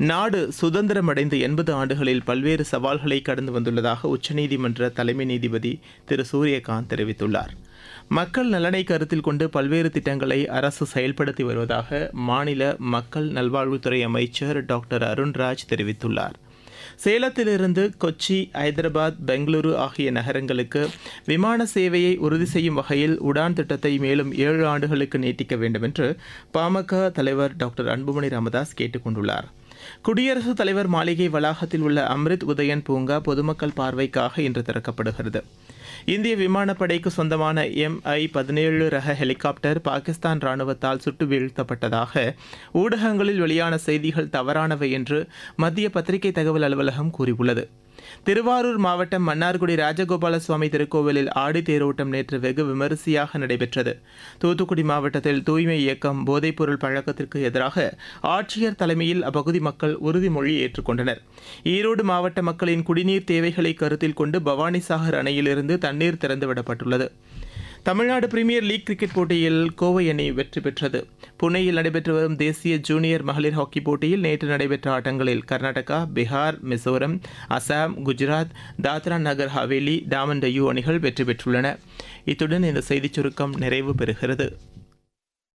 நாடு சுதந்திரமடைந்து எண்பது ஆண்டுகளில் பல்வேறு சவால்களை கடந்து வந்துள்ளதாக உச்சநீதிமன்ற தலைமை நீதிபதி திரு சூரியகாந்த் தெரிவித்துள்ளார் மக்கள் நலனை கருத்தில் கொண்டு பல்வேறு திட்டங்களை அரசு செயல்படுத்தி வருவதாக மாநில மக்கள் நல்வாழ்வுத்துறை அமைச்சர் டாக்டர் அருண்ராஜ் தெரிவித்துள்ளார் சேலத்திலிருந்து கொச்சி ஐதராபாத் பெங்களூரு ஆகிய நகரங்களுக்கு விமான சேவையை உறுதி செய்யும் வகையில் உடான் திட்டத்தை மேலும் ஏழு ஆண்டுகளுக்கு நீட்டிக்க வேண்டும் என்று பாமக தலைவர் டாக்டர் அன்புமணி ராமதாஸ் கேட்டுக் கொண்டுள்ளார் குடியரசுத் தலைவர் மாளிகை வளாகத்தில் உள்ள அம்ரித் உதயன் பூங்கா பொதுமக்கள் பார்வைக்காக இன்று திறக்கப்படுகிறது இந்திய விமானப்படைக்கு சொந்தமான எம்ஐ பதினேழு ரக ஹெலிகாப்டர் பாகிஸ்தான் ராணுவத்தால் சுட்டு வீழ்த்தப்பட்டதாக ஊடகங்களில் வெளியான செய்திகள் தவறானவை என்று மத்திய பத்திரிகை தகவல் அலுவலகம் கூறியுள்ளது திருவாரூர் மாவட்டம் மன்னார்குடி ராஜகோபால சுவாமி திருக்கோவிலில் ஆடி தேரோட்டம் நேற்று வெகு விமரிசையாக நடைபெற்றது தூத்துக்குடி மாவட்டத்தில் தூய்மை இயக்கம் போதைப்பொருள் பழக்கத்திற்கு எதிராக ஆட்சியர் தலைமையில் அப்பகுதி மக்கள் உறுதிமொழி ஏற்றுக்கொண்டனர் ஈரோடு மாவட்ட மக்களின் குடிநீர் தேவைகளை கருத்தில் கொண்டு பவானிசாகர் அணையிலிருந்து தண்ணீர் திறந்துவிடப்பட்டுள்ளது தமிழ்நாடு பிரீமியர் லீக் கிரிக்கெட் போட்டியில் கோவை அணி வெற்றி பெற்றது புனேயில் நடைபெற்று வரும் தேசிய ஜூனியர் மகளிர் ஹாக்கி போட்டியில் நேற்று நடைபெற்ற ஆட்டங்களில் கர்நாடகா பீகார் மிசோரம் அசாம் குஜராத் தாத்ரா நகர் ஹவேலி டாமன் டையூ அணிகள் வெற்றி பெற்றுள்ளன இத்துடன் இந்த செய்திச் சுருக்கம் நிறைவு பெறுகிறது